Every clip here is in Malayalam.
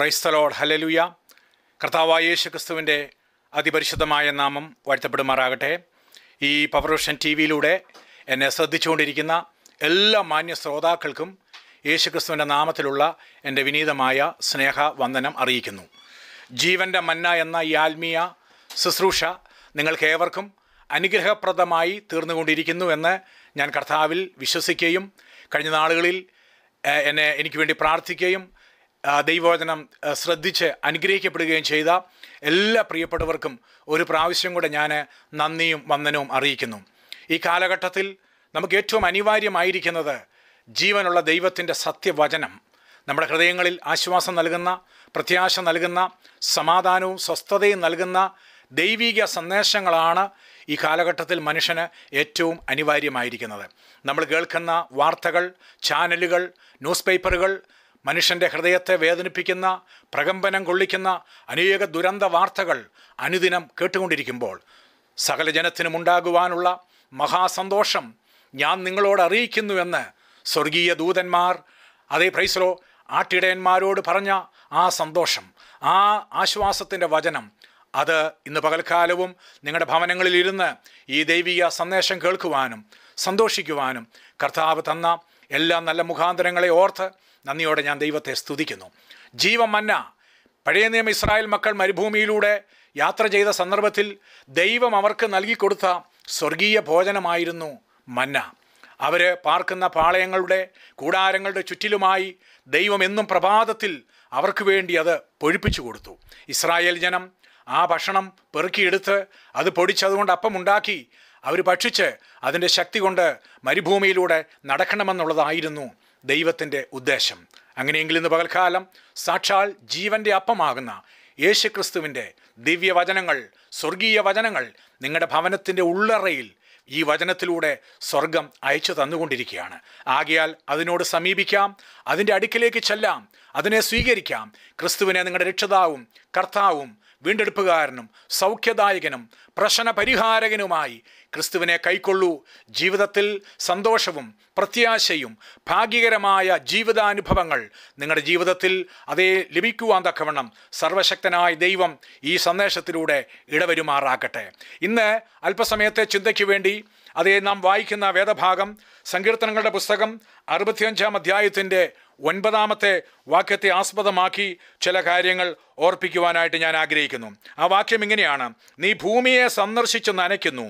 പ്രൈസ്തലോഡ് ഹലലുയ കർത്താവായ യേശു ക്രിസ്തുവിൻ്റെ അതിപരിശുദ്ധമായ നാമം വാഴ്ത്തപ്പെടുമാറാകട്ടെ ഈ പവർഷൻ ടി വിയിലൂടെ എന്നെ ശ്രദ്ധിച്ചുകൊണ്ടിരിക്കുന്ന എല്ലാ മാന്യ ശ്രോതാക്കൾക്കും യേശു ക്രിസ്തുവിൻ്റെ നാമത്തിലുള്ള എൻ്റെ വിനീതമായ സ്നേഹ വന്ദനം അറിയിക്കുന്നു ജീവൻ്റെ മന്ന എന്ന ഈ ആത്മീയ ശുശ്രൂഷ നിങ്ങൾക്കേവർക്കും അനുഗ്രഹപ്രദമായി തീർന്നുകൊണ്ടിരിക്കുന്നു എന്ന് ഞാൻ കർത്താവിൽ വിശ്വസിക്കുകയും കഴിഞ്ഞ നാളുകളിൽ ഏഹ്, എന്നെ എനിക്ക് വേണ്ടി പ്രാർത്ഥിക്കുകയും ആ, ദൈവവചനം ആ, ശ്രദ്ധിച്ച് അനുഗ്രഹിക്കപ്പെടുകയും ചെയ്ത എല്ലാ പ്രിയപ്പെട്ടവർക്കും ഒരു പ്രാവശ്യം കൂടെ ഞാൻ നന്ദിയും വന്ദനവും അറിയിക്കുന്നു ഈ കാലഘട്ടത്തിൽ നമുക്ക് ഏറ്റവും അനിവാര്യമായിരിക്കുന്നത് ജീവനുള്ള ദൈവത്തിൻ്റെ സത്യവചനം നമ്മുടെ ഹൃദയങ്ങളിൽ ആശ്വാസം നൽകുന്ന പ്രത്യാശ നൽകുന്ന സമാധാനവും സ്വസ്ഥതയും നൽകുന്ന ദൈവിക സന്ദേശങ്ങളാണ് ഈ കാലഘട്ടത്തിൽ മനുഷ്യന് ഏറ്റവും അനിവാര്യമായിരിക്കുന്നത് നമ്മൾ കേൾക്കുന്ന വാർത്തകൾ ചാനലുകൾ ന്യൂസ് പേപ്പറുകൾ മനുഷ്യൻ്റെ ഹൃദയത്തെ വേദനിപ്പിക്കുന്ന പ്രകമ്പനം കൊള്ളിക്കുന്ന അനേക ദുരന്ത വാർത്തകൾ അനുദിനം കേട്ടുകൊണ്ടിരിക്കുമ്പോൾ സകല ജനത്തിനും ഉണ്ടാകുവാനുള്ള മഹാസന്തോഷം ഞാൻ നിങ്ങളോട് അറിയിക്കുന്നുവെന്ന് സ്വർഗീയ ദൂതന്മാർ അതേ പ്രൈസലോ ആട്ടിടയന്മാരോട് പറഞ്ഞ ആ സന്തോഷം ആ ആശ്വാസത്തിൻ്റെ വചനം അത് ഇന്ന് പകൽക്കാലവും നിങ്ങളുടെ ഭവനങ്ങളിൽ ഇരുന്ന് ഈ ദൈവിക സന്ദേശം കേൾക്കുവാനും സന്തോഷിക്കുവാനും കർത്താവ് തന്ന എല്ലാ നല്ല മുഖാന്തരങ്ങളെ ഓർത്ത് നന്ദിയോടെ ഞാൻ ദൈവത്തെ സ്തുതിക്കുന്നു ജീവമന്ന പഴയ നിയമ ഇസ്രായേൽ മക്കൾ മരുഭൂമിയിലൂടെ യാത്ര ചെയ്ത സന്ദർഭത്തിൽ ദൈവം അവർക്ക് നൽകിക്കൊടുത്ത സ്വർഗീയ ഭോജനമായിരുന്നു മന്ന അവർ പാർക്കുന്ന പാളയങ്ങളുടെ കൂടാരങ്ങളുടെ ചുറ്റിലുമായി ദൈവം എന്നും പ്രഭാതത്തിൽ അവർക്ക് വേണ്ടി അത് പൊഴിപ്പിച്ചു കൊടുത്തു ഇസ്രായേൽ ജനം ആ ഭക്ഷണം പെറുക്കിയെടുത്ത് അത് പൊടിച്ചതുകൊണ്ട് അപ്പം ഉണ്ടാക്കി അവർ ഭക്ഷിച്ച് അതിൻ്റെ ശക്തി കൊണ്ട് മരുഭൂമിയിലൂടെ നടക്കണമെന്നുള്ളതായിരുന്നു ദൈവത്തിൻ്റെ ഉദ്ദേശം അങ്ങനെയെങ്കിൽ ഇന്ന് പകൽക്കാലം സാക്ഷാൽ ജീവൻ്റെ അപ്പമാകുന്ന യേശുക്രിസ്തുവിൻ്റെ ദിവ്യവചനങ്ങൾ സ്വർഗീയ വചനങ്ങൾ നിങ്ങളുടെ ഭവനത്തിൻ്റെ ഉള്ളറയിൽ ഈ വചനത്തിലൂടെ സ്വർഗം അയച്ചു തന്നുകൊണ്ടിരിക്കുകയാണ് ആകയാൽ അതിനോട് സമീപിക്കാം അതിൻ്റെ അടുക്കിലേക്ക് ചെല്ലാം അതിനെ സ്വീകരിക്കാം ക്രിസ്തുവിനെ നിങ്ങളുടെ രക്ഷിതാവും കർത്താവും വീണ്ടെടുപ്പുകാരനും സൗഖ്യദായകനും പ്രശ്ന പരിഹാരകനുമായി ക്രിസ്തുവിനെ കൈക്കൊള്ളൂ ജീവിതത്തിൽ സന്തോഷവും പ്രത്യാശയും ഭാഗ്യകരമായ ജീവിതാനുഭവങ്ങൾ നിങ്ങളുടെ ജീവിതത്തിൽ അതേ ലഭിക്കുവാൻ തക്കവണ്ണം സർവശക്തനായ ദൈവം ഈ സന്ദേശത്തിലൂടെ ഇടവരുമാറാക്കട്ടെ ഇന്ന് അല്പസമയത്തെ ചിന്തയ്ക്ക് വേണ്ടി അതേ നാം വായിക്കുന്ന വേദഭാഗം സങ്കീർത്തനങ്ങളുടെ പുസ്തകം അറുപത്തിയഞ്ചാം അധ്യായത്തിൻ്റെ ഒൻപതാമത്തെ വാക്യത്തെ ആസ്പദമാക്കി ചില കാര്യങ്ങൾ ഓർപ്പിക്കുവാനായിട്ട് ഞാൻ ആഗ്രഹിക്കുന്നു ആ വാക്യം ഇങ്ങനെയാണ് നീ ഭൂമിയെ സന്ദർശിച്ച് നനയ്ക്കുന്നു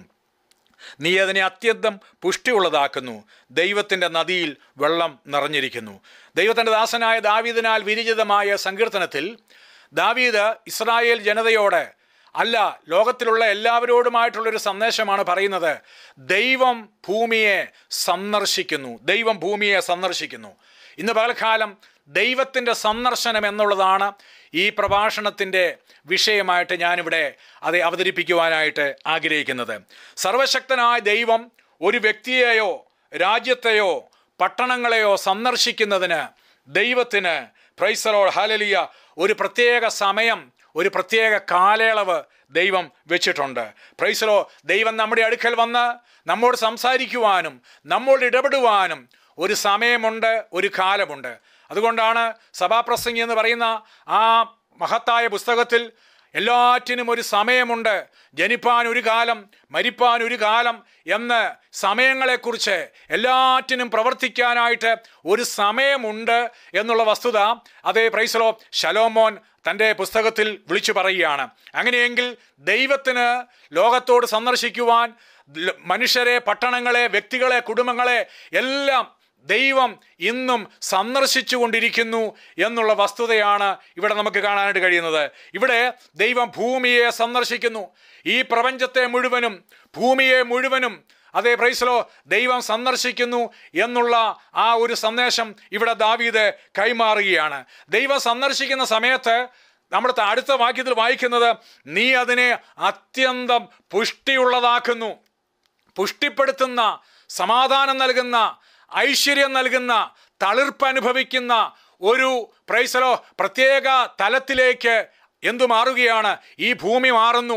നീ അതിനെ അത്യന്തം പുഷ്ടിയുള്ളതാക്കുന്നു ദൈവത്തിൻ്റെ നദിയിൽ വെള്ളം നിറഞ്ഞിരിക്കുന്നു ദൈവത്തിൻ്റെ ദാസനായ ദാവീദിനാൽ വിരചിതമായ സങ്കീർത്തനത്തിൽ ദാവീദ് ഇസ്രായേൽ ജനതയോട് അല്ല ലോകത്തിലുള്ള എല്ലാവരോടുമായിട്ടുള്ളൊരു സന്ദേശമാണ് പറയുന്നത് ദൈവം ഭൂമിയെ സന്ദർശിക്കുന്നു ദൈവം ഭൂമിയെ സന്ദർശിക്കുന്നു ഇന്ന് പകൽക്കാലം ദൈവത്തിൻ്റെ സന്ദർശനം എന്നുള്ളതാണ് ഈ പ്രഭാഷണത്തിൻ്റെ വിഷയമായിട്ട് ഞാനിവിടെ അത് അവതരിപ്പിക്കുവാനായിട്ട് ആഗ്രഹിക്കുന്നത് സർവശക്തനായ ദൈവം ഒരു വ്യക്തിയെയോ രാജ്യത്തെയോ പട്ടണങ്ങളെയോ സന്ദർശിക്കുന്നതിന് ദൈവത്തിന് പ്രൈസറോ ഹാലലിയ ഒരു പ്രത്യേക സമയം ഒരു പ്രത്യേക കാലയളവ് ദൈവം വെച്ചിട്ടുണ്ട് പ്രൈസറോ ദൈവം നമ്മുടെ അടുക്കൽ വന്ന് നമ്മോട് സംസാരിക്കുവാനും നമ്മോട് ഇടപെടുവാനും ഒരു സമയമുണ്ട് ഒരു കാലമുണ്ട് അതുകൊണ്ടാണ് സഭാപ്രസംഗി എന്ന് പറയുന്ന ആ മഹത്തായ പുസ്തകത്തിൽ എല്ലാറ്റിനും ഒരു സമയമുണ്ട് ജനിപ്പാൻ ഒരു കാലം മരിപ്പാൻ ഒരു കാലം എന്ന് സമയങ്ങളെക്കുറിച്ച് എല്ലാറ്റിനും പ്രവർത്തിക്കാനായിട്ട് ഒരു സമയമുണ്ട് എന്നുള്ള വസ്തുത അതേ പ്രൈസലോ ശലോമോൻ തൻ്റെ പുസ്തകത്തിൽ വിളിച്ചു പറയുകയാണ് അങ്ങനെയെങ്കിൽ ദൈവത്തിന് ലോകത്തോട് സന്ദർശിക്കുവാൻ ല- മനുഷ്യരെ പട്ടണങ്ങളെ വ്യക്തികളെ കുടുംബങ്ങളെ എല്ലാം ദൈവം ഇന്നും സന്ദർശിച്ചു കൊണ്ടിരിക്കുന്നു എന്നുള്ള വസ്തുതയാണ് ഇവിടെ നമുക്ക് കാണാനായിട്ട് കഴിയുന്നത് ഇവിടെ ദൈവം ഭൂമിയെ സന്ദർശിക്കുന്നു ഈ പ്രപഞ്ചത്തെ മുഴുവനും ഭൂമിയെ മുഴുവനും അതേ പ്രൈസലോ ദൈവം സന്ദർശിക്കുന്നു എന്നുള്ള ആ ഒരു സന്ദേശം ഇവിടെ ദാവീദ് കൈമാറുകയാണ് ദൈവം സന്ദർശിക്കുന്ന സമയത്ത് നമ്മുടെ അടുത്ത വാക്യത്തിൽ വായിക്കുന്നത് നീ അതിനെ അത്യന്തം പുഷ്ടിയുള്ളതാക്കുന്നു പുഷ്ടിപ്പെടുത്തുന്ന സമാധാനം നൽകുന്ന ഐശ്വര്യം നൽകുന്ന തളിർപ്പ് അനുഭവിക്കുന്ന ഒരു പ്രൈസലോ പ്രത്യേക തലത്തിലേക്ക് എന്തു മാറുകയാണ് ഈ ഭൂമി മാറുന്നു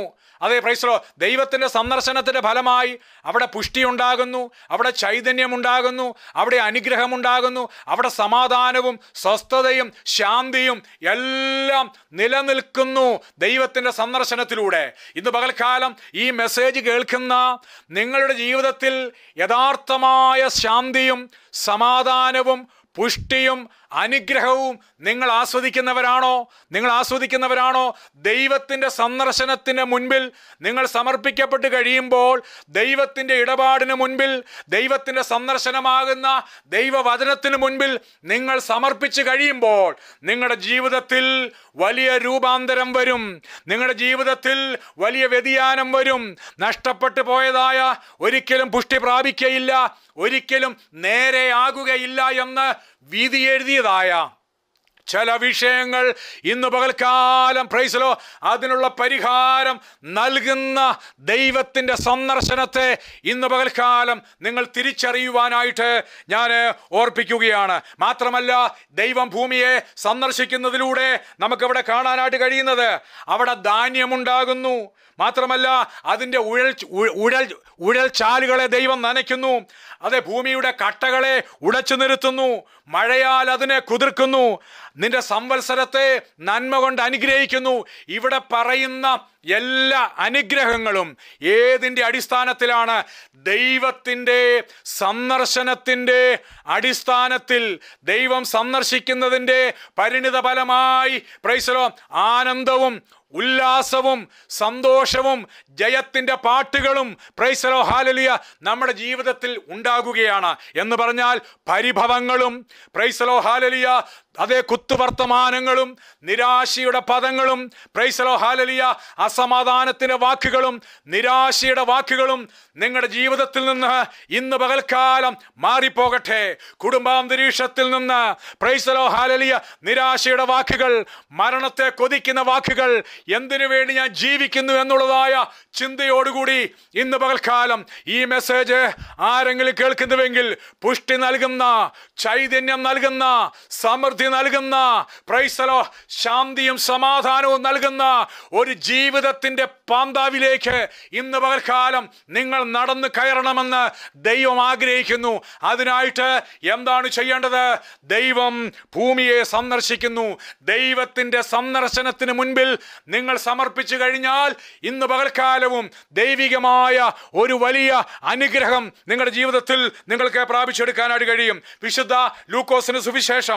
അതേ പ്രൈസലോ ദൈവത്തിൻ്റെ സന്ദർശനത്തിൻ്റെ ഫലമായി അവിടെ പുഷ്ടി ഉണ്ടാകുന്നു അവിടെ ചൈതന്യം ഉണ്ടാകുന്നു അവിടെ അനുഗ്രഹം ഉണ്ടാകുന്നു അവിടെ സമാധാനവും സ്വസ്ഥതയും ശാന്തിയും എല്ലാം നിലനിൽക്കുന്നു ദൈവത്തിൻ്റെ സന്ദർശനത്തിലൂടെ ഇന്ന് പകൽക്കാലം ഈ മെസ്സേജ് കേൾക്കുന്ന നിങ്ങളുടെ ജീവിതത്തിൽ യഥാർത്ഥമായ ശാന്തിയും സമാധാനവും പുഷ്ടിയും അനുഗ്രഹവും നിങ്ങൾ ആസ്വദിക്കുന്നവരാണോ നിങ്ങൾ ആസ്വദിക്കുന്നവരാണോ ദൈവത്തിൻ്റെ സന്ദർശനത്തിന് മുൻപിൽ നിങ്ങൾ സമർപ്പിക്കപ്പെട്ട് കഴിയുമ്പോൾ ദൈവത്തിൻ്റെ ഇടപാടിന് മുൻപിൽ ദൈവത്തിൻ്റെ സന്ദർശനമാകുന്ന ദൈവവചനത്തിന് മുൻപിൽ നിങ്ങൾ സമർപ്പിച്ച് കഴിയുമ്പോൾ നിങ്ങളുടെ ജീവിതത്തിൽ വലിയ രൂപാന്തരം വരും നിങ്ങളുടെ ജീവിതത്തിൽ വലിയ വ്യതിയാനം വരും നഷ്ടപ്പെട്ടു പോയതായ ഒരിക്കലും പുഷ്ടി പ്രാപിക്കയില്ല ഒരിക്കലും നേരെയാകുകയില്ല എന്ന് വിധി എഴുതിയതായ ചില വിഷയങ്ങൾ ഇന്ന് പകൽക്കാലം പ്രൈസലോ അതിനുള്ള പരിഹാരം നൽകുന്ന ദൈവത്തിൻ്റെ സന്ദർശനത്തെ ഇന്ന് പകൽക്കാലം നിങ്ങൾ തിരിച്ചറിയുവാനായിട്ട് ഞാൻ ഓർപ്പിക്കുകയാണ് മാത്രമല്ല ദൈവം ഭൂമിയെ സന്ദർശിക്കുന്നതിലൂടെ നമുക്കവിടെ കാണാനായിട്ട് കഴിയുന്നത് അവിടെ ധാന്യമുണ്ടാകുന്നു മാത്രമല്ല അതിൻ്റെ ഉഴൽ ഉ- ഉഴൽ ഉഴൽ ചാലുകളെ ദൈവം നനയ്ക്കുന്നു അതെ ഭൂമിയുടെ കട്ടകളെ ഉടച്ചു നിർത്തുന്നു മഴയാൽ അതിനെ കുതിർക്കുന്നു നിന്റെ സംവത്സരത്തെ നന്മ കൊണ്ട് അനുഗ്രഹിക്കുന്നു ഇവിടെ പറയുന്ന എല്ലാ അനുഗ്രഹങ്ങളും ഏതിൻ്റെ അടിസ്ഥാനത്തിലാണ് ദൈവത്തിൻ്റെ സന്ദർശനത്തിൻ്റെ അടിസ്ഥാനത്തിൽ ദൈവം സന്ദർശിക്കുന്നതിൻ്റെ പരിണിത ഫലമായി പ്രൈസലോ ആനന്ദവും ഉല്ലാസവും സന്തോഷവും ജയത്തിൻ്റെ പാട്ടുകളും പ്രൈസലോ ഹാലലിയ നമ്മുടെ ജീവിതത്തിൽ ഉണ്ടാകുകയാണ് എന്ന് പറഞ്ഞാൽ പരിഭവങ്ങളും പ്രൈസലോ ഹാലലിയ അതേ കുത്തുവർത്തമാനങ്ങളും നിരാശയുടെ പദങ്ങളും പ്രൈസലോ ഹാലലിയ അസമാധാനത്തിൻ്റെ വാക്കുകളും നിരാശയുടെ വാക്കുകളും നിങ്ങളുടെ ജീവിതത്തിൽ നിന്ന് ഇന്ന് പകൽക്കാലം മാറിപ്പോകട്ടെ കുടുംബാന്തരീക്ഷത്തിൽ നിന്ന് പ്രൈസലോ ഹാലലിയ നിരാശയുടെ വാക്കുകൾ മരണത്തെ കൊതിക്കുന്ന വാക്കുകൾ എന്തിനു വേണ്ടി ഞാൻ ജീവിക്കുന്നു എന്നുള്ളതായ ചിന്തയോടുകൂടി ഇന്ന് പകൽക്കാലം ഈ മെസ്സേജ് ആരെങ്കിലും കേൾക്കുന്നുവെങ്കിൽ പുഷ്ടി നൽകുന്ന ചൈതന്യം നൽകുന്ന സമൃദ്ധി നൽകുന്ന പ്രൈസലോ ശാന്തിയും സമാധാനവും നൽകുന്ന ഒരു ജീവിതത്തിൻ്റെ പാന്താവിലേക്ക് ഇന്ന് പകൽക്കാലം നിങ്ങൾ നടന്നു കയറണമെന്ന് ദൈവം ആഗ്രഹിക്കുന്നു അതിനായിട്ട് എന്താണ് ചെയ്യേണ്ടത് ദൈവം ഭൂമിയെ സന്ദർശിക്കുന്നു ദൈവത്തിൻ്റെ സന്ദർശനത്തിന് മുൻപിൽ നിങ്ങൾ സമർപ്പിച്ചു കഴിഞ്ഞാൽ ഇന്ന് പകൽക്കാലവും ദൈവികമായ ഒരു വലിയ അനുഗ്രഹം നിങ്ങളുടെ ജീവിതത്തിൽ നിങ്ങൾക്ക് പ്രാപിച്ചെടുക്കാനായിട്ട് കഴിയും വിശുദ്ധ ലൂക്കോസിന് സുവിശേഷം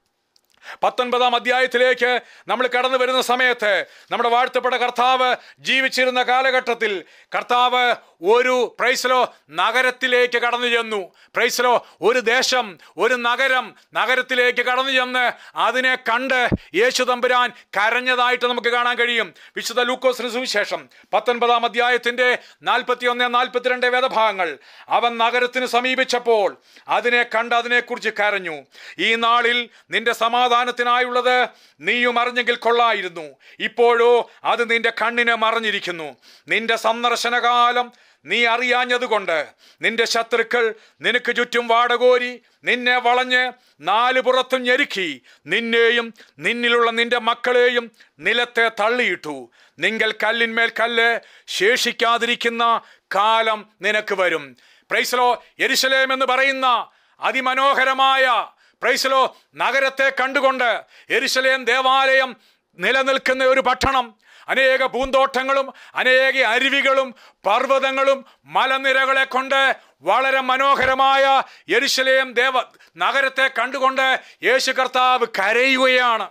പത്തൊൻപതാം അധ്യായത്തിലേക്ക് നമ്മൾ കടന്നു വരുന്ന സമയത്ത് നമ്മുടെ വാഴ്ത്തപ്പെട്ട കർത്താവ് ജീവിച്ചിരുന്ന കാലഘട്ടത്തിൽ കർത്താവ് ഒരു പ്രൈസലോ നഗരത്തിലേക്ക് കടന്നു ചെന്നു പ്രൈസലോ ഒരു ദേശം ഒരു നഗരം നഗരത്തിലേക്ക് കടന്നു ചെന്ന് അതിനെ കണ്ട് യേശു തമ്പുരാൻ കരഞ്ഞതായിട്ട് നമുക്ക് കാണാൻ കഴിയും വിശുദ്ധ ലൂക്കോസിന് സുവിശേഷം പത്തൊൻപതാം അധ്യായത്തിൻ്റെ നാൽപ്പത്തി ഒന്ന് നാൽപ്പത്തിരണ്ട് വേദഭാഗങ്ങൾ അവൻ നഗരത്തിന് സമീപിച്ചപ്പോൾ അതിനെ കണ്ട് അതിനെക്കുറിച്ച് കരഞ്ഞു ഈ നാളിൽ നിന്റെ സമാധാനത്തിനായുള്ളത് നീയും അറിഞ്ഞെങ്കിൽ കൊള്ളായിരുന്നു ഇപ്പോഴോ അത് നിന്റെ കണ്ണിനെ മറഞ്ഞിരിക്കുന്നു നിന്റെ സന്ദർശനകാലം നീ അറിയാഞ്ഞതുകൊണ്ട് നിന്റെ ശത്രുക്കൾ നിനക്ക് ചുറ്റും വാടകോരി നിന്നെ വളഞ്ഞ് നാല് പുറത്തും ഞെരുക്കി നിന്നെയും നിന്നിലുള്ള നിന്റെ മക്കളെയും നിലത്തെ തള്ളിയിട്ടു നിങ്ങൾ കല്ലിന്മേൽ കല്ല് ശേഷിക്കാതിരിക്കുന്ന കാലം നിനക്ക് വരും പ്രൈസലോ എരിശലേം എന്ന് പറയുന്ന അതിമനോഹരമായ പ്രൈസലോ നഗരത്തെ കണ്ടുകൊണ്ട് എരിശലേം ദേവാലയം നിലനിൽക്കുന്ന ഒരു പട്ടണം അനേക പൂന്തോട്ടങ്ങളും അനേക അരുവികളും പർവ്വതങ്ങളും മലനിരകളെ കൊണ്ട് വളരെ മനോഹരമായ യെരുശലേം ദേവ നഗരത്തെ കണ്ടുകൊണ്ട് യേശു കർത്താവ് കരയുകയാണ്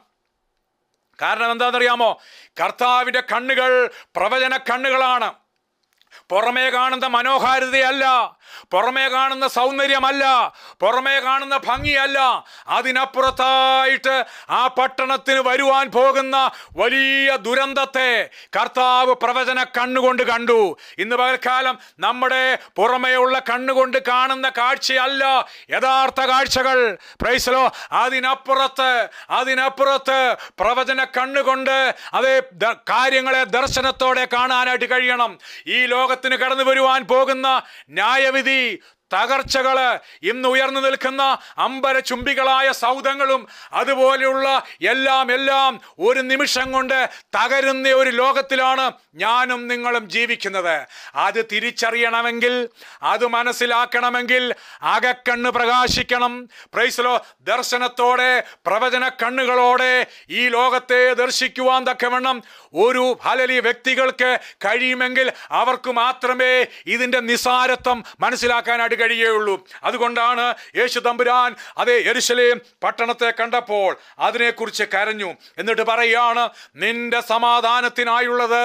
കാരണം എന്താണെന്നറിയാമോ കർത്താവിൻ്റെ കണ്ണുകൾ പ്രവചന കണ്ണുകളാണ് പുറമേ കാണുന്ന മനോഹാരിതയല്ല പുറമേ കാണുന്ന സൗന്ദര്യമല്ല പുറമേ കാണുന്ന ഭംഗിയല്ല അതിനപ്പുറത്തായിട്ട് ആ പട്ടണത്തിന് വരുവാൻ പോകുന്ന വലിയ ദുരന്തത്തെ കർത്താവ് പ്രവചന കണ്ണുകൊണ്ട് കണ്ടു ഇന്ന് പകൽക്കാലം നമ്മുടെ പുറമേയുള്ള കണ്ണുകൊണ്ട് കാണുന്ന കാഴ്ചയല്ല യഥാർത്ഥ കാഴ്ചകൾ പ്രൈസലോ അതിനപ്പുറത്ത് അതിനപ്പുറത്ത് പ്രവചന കണ്ണുകൊണ്ട് അതേ ദ- കാര്യങ്ങളെ ദർശനത്തോടെ കാണാനായിട്ട് കഴിയണം ഈ ലോകത്തിന് കടന്നു വരുവാൻ പോകുന്ന ന്യായവിധി തകർച്ചകള് ഇന്ന് ഉയർന്നു നിൽക്കുന്ന അമ്പര ചുംബികളായ സൗധങ്ങളും അതുപോലെയുള്ള എല്ലാം എല്ലാം ഒരു നിമിഷം കൊണ്ട് തകരുന്ന ഒരു ലോകത്തിലാണ് ഞാനും നിങ്ങളും ജീവിക്കുന്നത് അത് തിരിച്ചറിയണമെങ്കിൽ അത് മനസ്സിലാക്കണമെങ്കിൽ അകക്കണ്ണ് പ്രകാശിക്കണം പ്രൈസലോ ദർശനത്തോടെ പ്രവചന കണ്ണുകളോടെ ഈ ലോകത്തെ ദർശിക്കുവാൻ തക്കവണ്ണം ഒരു ഹലലി വ്യക്തികൾക്ക് കഴിയുമെങ്കിൽ അവർക്ക് മാത്രമേ ഇതിൻ്റെ നിസാരത്വം മനസ്സിലാക്കാനായിട്ട് കഴിയുകയുള്ളൂ അതുകൊണ്ടാണ് യേശു തമ്പുരാൻ അതേ എരുശലേം പട്ടണത്തെ കണ്ടപ്പോൾ അതിനെക്കുറിച്ച് കരഞ്ഞു എന്നിട്ട് പറയുകയാണ് നിന്റെ സമാധാനത്തിനായുള്ളത്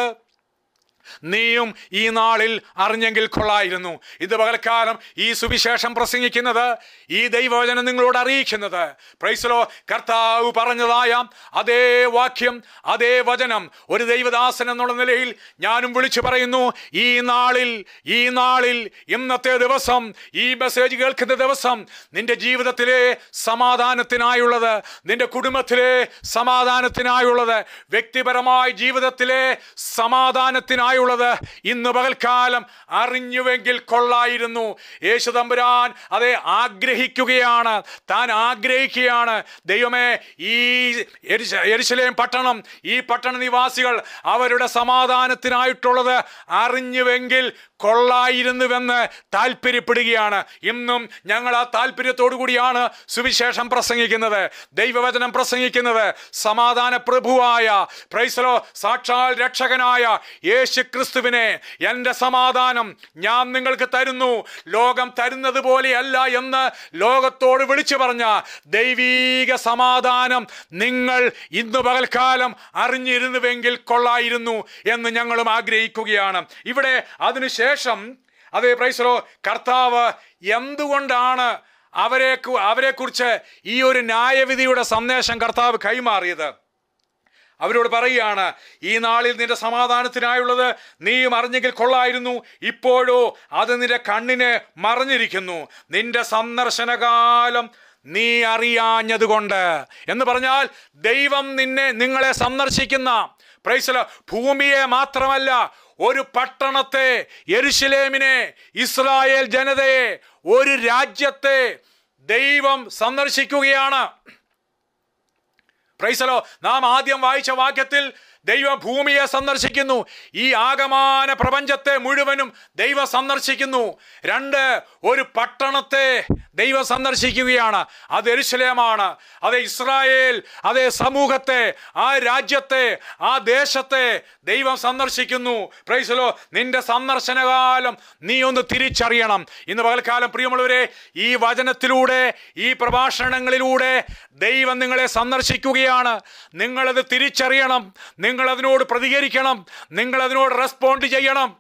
നീയും ഈ നാളിൽ അറിഞ്ഞെങ്കിൽ കൊള്ളായിരുന്നു ഇത് പകൽക്കാലം ഈ സുവിശേഷം പ്രസംഗിക്കുന്നത് ഈ ദൈവവചനം നിങ്ങളോട് അറിയിക്കുന്നത് പ്രൈസലോ കർത്താവ് പറഞ്ഞതായ അതേ വാക്യം അതേ വചനം ഒരു ദൈവദാസൻ എന്നുള്ള നിലയിൽ ഞാനും വിളിച്ചു പറയുന്നു ഈ നാളിൽ ഈ നാളിൽ ഇന്നത്തെ ദിവസം ഈ മെസ്സേജ് കേൾക്കുന്ന ദിവസം നിന്റെ ജീവിതത്തിലെ സമാധാനത്തിനായുള്ളത് നിന്റെ കുടുംബത്തിലെ സമാധാനത്തിനായുള്ളത് വ്യക്തിപരമായ ജീവിതത്തിലെ സമാധാനത്തിനായുള്ളത് ഇന്ന് പകൽക്കാലം അറിഞ്ഞുവെങ്കിൽ കൊള്ളായിരുന്നു യേശു തമ്പുരാൻ അതെ ആഗ്രഹിക്കുകയാണ് താൻ ആഗ്രഹിക്കുകയാണ് ദൈവമേ ഈ എരിശ- എരിശിലേം പട്ടണം ഈ പട്ടണ നിവാസികൾ അവരുടെ സമാധാനത്തിനായിട്ടുള്ളത് അറിഞ്ഞുവെങ്കിൽ കൊള്ളായിരുന്നുവെന്ന് താല്പര്യപ്പെടുകയാണ് ഇന്നും ഞങ്ങൾ ആ താല്പര്യത്തോടു കൂടിയാണ് സുവിശേഷം പ്രസംഗിക്കുന്നത് ദൈവവചനം പ്രസംഗിക്കുന്നത് സമാധാന പ്രഭുവായ പ്രൈസലോ സാക്ഷാൽ രക്ഷകനായ യേശു ക്രിസ്തുവിനെ എൻ്റെ സമാധാനം ഞാൻ നിങ്ങൾക്ക് തരുന്നു ലോകം തരുന്നത് പോലെയല്ല എന്ന് ലോകത്തോട് വിളിച്ചു പറഞ്ഞ ദൈവീക സമാധാനം നിങ്ങൾ ഇന്ന് പകൽക്കാലം അറിഞ്ഞിരുന്നുവെങ്കിൽ കൊള്ളായിരുന്നു എന്ന് ഞങ്ങളും ആഗ്രഹിക്കുകയാണ് ഇവിടെ അതിനുശേഷം അതേ പ്രൈസലോ കർത്താവ് എന്തുകൊണ്ടാണ് അവരെ അവരെക്കുറിച്ച് ഈ ഒരു ന്യായവിധിയുടെ സന്ദേശം കർത്താവ് കൈമാറിയത് അവരോട് പറയുകയാണ് ഈ നാളിൽ നിന്റെ സമാധാനത്തിനായുള്ളത് നീയും അറിഞ്ഞെങ്കിൽ കൊള്ളായിരുന്നു ഇപ്പോഴോ അത് നിന്റെ കണ്ണിനെ മറഞ്ഞിരിക്കുന്നു നിന്റെ സന്ദർശനകാലം നീ അറിയാഞ്ഞതുകൊണ്ട് എന്ന് പറഞ്ഞാൽ ദൈവം നിന്നെ നിങ്ങളെ സന്ദർശിക്കുന്ന പ്രൈസല ഭൂമിയെ മാത്രമല്ല ഒരു പട്ടണത്തെ യെരുശലേമിനെ ഇസ്രായേൽ ജനതയെ ഒരു രാജ്യത്തെ ദൈവം സന്ദർശിക്കുകയാണ് പ്രൈസലോ നാം ആദ്യം വായിച്ച വാക്യത്തിൽ ദൈവം ഭൂമിയെ സന്ദർശിക്കുന്നു ഈ ആകമാന പ്രപഞ്ചത്തെ മുഴുവനും ദൈവം സന്ദർശിക്കുന്നു രണ്ട് ഒരു പട്ടണത്തെ ദൈവം സന്ദർശിക്കുകയാണ് അത് എരുശലേമാണ് അത് ഇസ്രായേൽ അതേ സമൂഹത്തെ ആ രാജ്യത്തെ ആ ദേശത്തെ ദൈവം സന്ദർശിക്കുന്നു പ്രൈസലോ നിന്റെ സന്ദർശനകാലം നീ ഒന്ന് തിരിച്ചറിയണം ഇന്ന് പകൽക്കാലം പ്രിയമുള്ളവരെ ഈ വചനത്തിലൂടെ ഈ പ്രഭാഷണങ്ങളിലൂടെ ദൈവം നിങ്ങളെ സന്ദർശിക്കുകയാണ് നിങ്ങളത് തിരിച്ചറിയണം നിങ്ങൾ അതിനോട് പ്രതികരിക്കണം നിങ്ങൾ അതിനോട് റെസ്പോണ്ട് ചെയ്യണം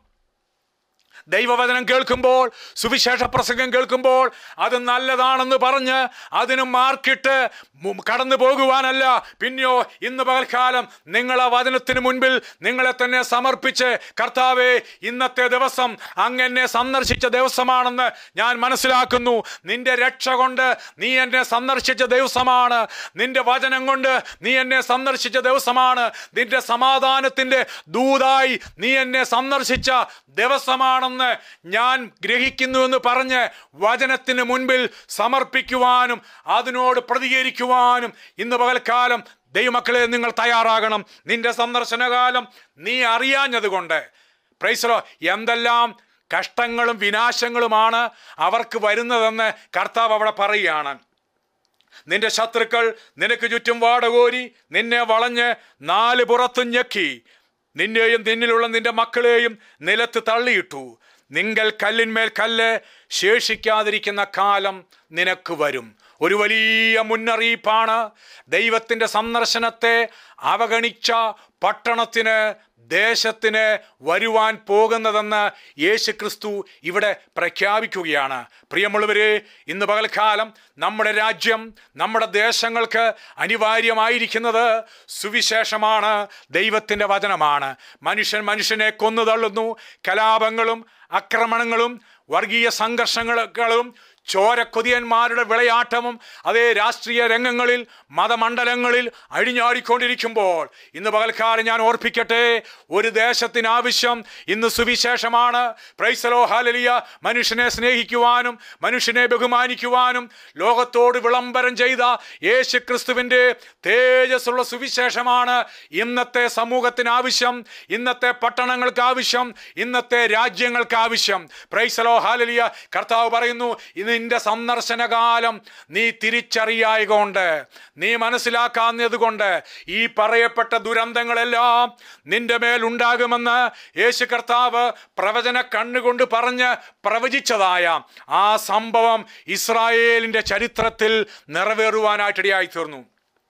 ദൈവവചനം കേൾക്കുമ്പോൾ സുവിശേഷ പ്രസംഗം കേൾക്കുമ്പോൾ അത് നല്ലതാണെന്ന് പറഞ്ഞ് അതിന് മാർക്കിട്ട് മു- കടന്നു പോകുവാനല്ല പിന്നെയോ ഇന്ന് പകൽക്കാലം നിങ്ങൾ ആ വചനത്തിന് മുൻപിൽ നിങ്ങളെ തന്നെ സമർപ്പിച്ച് കർത്താവെ ഇന്നത്തെ ദിവസം അങ്ങനെ സന്ദർശിച്ച ദിവസമാണെന്ന് ഞാൻ മനസ്സിലാക്കുന്നു നിന്റെ രക്ഷ കൊണ്ട് നീ എന്നെ സന്ദർശിച്ച ദിവസമാണ് നിന്റെ വചനം കൊണ്ട് നീ എന്നെ സന്ദർശിച്ച ദിവസമാണ് നിന്റെ സമാധാനത്തിൻ്റെ ദൂതായി നീ എന്നെ സന്ദർശിച്ച ദിവസമാണെന്ന് ഞാൻ ഗ്രഹിക്കുന്നുവെന്ന് പറഞ്ഞ് വചനത്തിന് മുൻപിൽ സമർപ്പിക്കുവാനും അതിനോട് പ്രതികരിക്കുവാനും ഇന്ന് പകൽക്കാലം ദൈവമക്കളെ നിങ്ങൾ തയ്യാറാകണം നിന്റെ സന്ദർശനകാലം നീ അറിയാഞ്ഞതുകൊണ്ട് പ്രൈസറോ എന്തെല്ലാം കഷ്ടങ്ങളും വിനാശങ്ങളുമാണ് അവർക്ക് വരുന്നതെന്ന് കർത്താവ് അവിടെ പറയുകയാണ് നിന്റെ ശത്രുക്കൾ നിനക്ക് ചുറ്റും വാടകോരി നിന്നെ വളഞ്ഞ് നാല് പുറത്തും ഞെക്കി നിന്നെയും നിന്നിലുള്ള നിന്റെ മക്കളെയും നിലത്ത് തള്ളിയിട്ടു നിങ്കൽ കല്ലിന്മേൽ കല്ല് ശേഷിക്കാതിരിക്കുന്ന കാലം നിനക്ക് വരും ഒരു വലിയ മുന്നറിയിപ്പാണ് ദൈവത്തിൻ്റെ സന്ദർശനത്തെ അവഗണിച്ച പട്ടണത്തിന് ദേശത്തിന് വരുവാൻ പോകുന്നതെന്ന് യേശു ക്രിസ്തു ഇവിടെ പ്രഖ്യാപിക്കുകയാണ് പ്രിയമുള്ളവരെ ഇന്ന് പകൽക്കാലം നമ്മുടെ രാജ്യം നമ്മുടെ ദേശങ്ങൾക്ക് അനിവാര്യമായിരിക്കുന്നത് സുവിശേഷമാണ് ദൈവത്തിൻ്റെ വചനമാണ് മനുഷ്യൻ മനുഷ്യനെ കൊന്നു തള്ളുന്നു കലാപങ്ങളും ആക്രമണങ്ങളും വർഗീയ സംഘർഷങ്ങളും ചോരക്കൊതിയന്മാരുടെ വിളയാട്ടവും അതേ രാഷ്ട്രീയ രംഗങ്ങളിൽ മതമണ്ഡലങ്ങളിൽ അഴിഞ്ഞാടിക്കൊണ്ടിരിക്കുമ്പോൾ ഇന്ന് പകൽക്കാലം ഞാൻ ഓർപ്പിക്കട്ടെ ഒരു ദേശത്തിന് ആവശ്യം ഇന്ന് സുവിശേഷമാണ് പ്രൈസലോ ഹാലലിയ മനുഷ്യനെ സ്നേഹിക്കുവാനും മനുഷ്യനെ ബഹുമാനിക്കുവാനും ലോകത്തോട് വിളംബരം ചെയ്ത യേശു ക്രിസ്തുവിൻ്റെ തേജസ്സുള്ള സുവിശേഷമാണ് ഇന്നത്തെ സമൂഹത്തിന് ആവശ്യം ഇന്നത്തെ പട്ടണങ്ങൾക്ക് ആവശ്യം ഇന്നത്തെ രാജ്യങ്ങൾക്ക് ആവശ്യം പ്രൈസലോ ഹാലലിയ കർത്താവ് പറയുന്നു ഇത് നിന്റെ സന്ദർശനകാലം നീ തിരിച്ചറിയായ കൊണ്ട് നീ മനസ്സിലാക്കാഞ്ഞത് കൊണ്ട് ഈ പറയപ്പെട്ട ദുരന്തങ്ങളെല്ലാം നിന്റെ മേൽ ഉണ്ടാകുമെന്ന് യേശു കർത്താവ് പ്രവചന കണ്ണുകൊണ്ട് പറഞ്ഞ് പ്രവചിച്ചതായ ആ സംഭവം ഇസ്രായേലിന്റെ ചരിത്രത്തിൽ നിറവേറുവാനായിട്ടിടയായി തീർന്നു